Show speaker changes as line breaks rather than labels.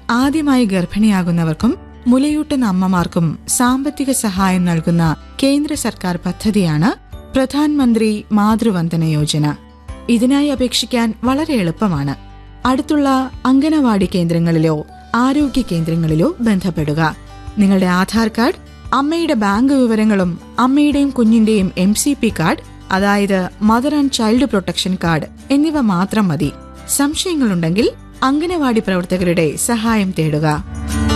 ആദ്യമായി ഗർഭിണിയാകുന്നവർക്കും മുലയൂട്ടുന്ന അമ്മമാർക്കും സാമ്പത്തിക സഹായം നൽകുന്ന കേന്ദ്ര സർക്കാർ പദ്ധതിയാണ് പ്രധാൻമന്ത്രി മാതൃവന്ദന യോജന ഇതിനായി അപേക്ഷിക്കാൻ വളരെ എളുപ്പമാണ് അടുത്തുള്ള അങ്കനവാടി കേന്ദ്രങ്ങളിലോ ആരോഗ്യ കേന്ദ്രങ്ങളിലോ ബന്ധപ്പെടുക നിങ്ങളുടെ ആധാർ കാർഡ് അമ്മയുടെ ബാങ്ക് വിവരങ്ങളും അമ്മയുടെയും കുഞ്ഞിന്റെയും എം സി പി കാർഡ് അതായത് mother and child protection card എന്നിവ മാത്രം മതി സംശയങ്ങളുണ്ടെങ്കിൽ അങ്കനവാടി പ്രവർത്തകരുടെ സഹായം തേടുക